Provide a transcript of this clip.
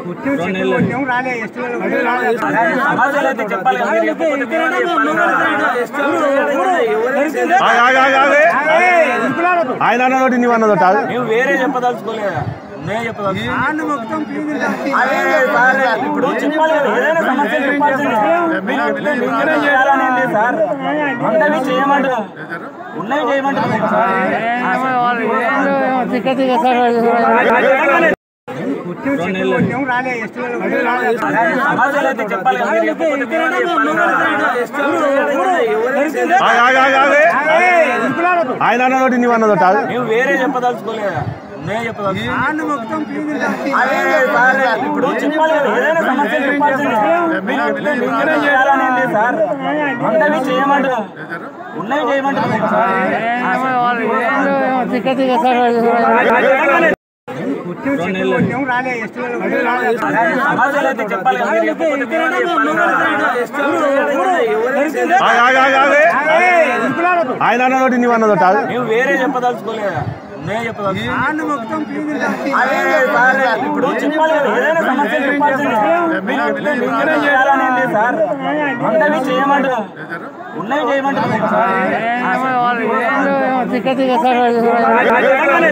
కూర్చొని చెట్లు కొట్టాం రాలే ఎస్టీ వాళ్ళు కూడా రాలే. సమాధానం అయితే చెప్పాలి కదా, మీరు చెప్పకపోతే మేమన్నా చెప్పాలి కదా. ఆగు, ఆగు, ఆగు, ఆగు. ఏయ్, ఎందుకు రాలేదు? ఆయన అన్నదోటి నీవు అన్నదోట ఆగు. మేము వేరే చెప్పదలుచుకోలేదా నేను చెప్పదలుచుకోలేదు ఆళ్ళు మొత్తం పీజులు అదే సార్ ఇప్పుడు చెప్పాలి కదా ఏదైనా సమస్య చెప్పాల్సిందే మీరు చెప్తే మీరే చేయాలని ఏం లేదు సార్ ఉన్నవి చేయమంటున్నాం ఉన్నవి చేయమంటున్నాం కూర్చొని చెట్లు కొట్టాం రాలే ఎస్టీ వాళ్ళు కూడా రాలే. సమాధానం అయితే చెప్పాలి కదా, మీరు చెప్పకపోతే మేమన్నా చెప్పాలి కదా. ఆగు, ఆగు, ఆగు, ఆగు. ఏయ్, ఎందుకు రాలేదు? ఆయన అన్నదోటి నీవు అన్నదోట ఆగు. మేము వేరే చెప్పదలుచుకోలేదా నేను చెప్పదలుచుకోలేదు ఆళ్ళు మొత్తం పీజులు అదే సార్ ఇప్పుడు చెప్పాలి కదా ఏదైనా సమస్య చెప్పాల్సిందే మీరు చెప్తే మీరే చేయాలని ఏం లేదు సార్ ఉన్నవి చేయమంటున్నాం ఉన్నవి చేయమంటున్నాం కూర్చొని చెట్లు కొట్టాం రాలే ఎస్టీ వాళ్ళు కూడా రాలే. సమాధానం అయితే చెప్పాలి కదా, మీరు చెప్పకపోతే మేమన్నా చెప్పాలి కదా. ఆగు, ఆగు, ఆగు, ఆగు. ఏయ్, ఎందుకు రాలేదు? ఆయన అన్నదోటి నీవు అన్నదోట ఆగు. మేము వేరే చెప్పదలుచుకోలేదా నేను చెప్పదలుచుకోలేదు ఆళ్ళు మొత్తం పీజులు అదే సార్ ఇప్పుడు చెప్పాలి కదా ఏదైనా సమస్య చెప్పాల్సిందే మీరు చెప్తే మీరే చేయాలని ఏం లేదు సార్ ఉన్నవి చేయమంటున్నాం ఉన్నవి చేయమంటున్నాం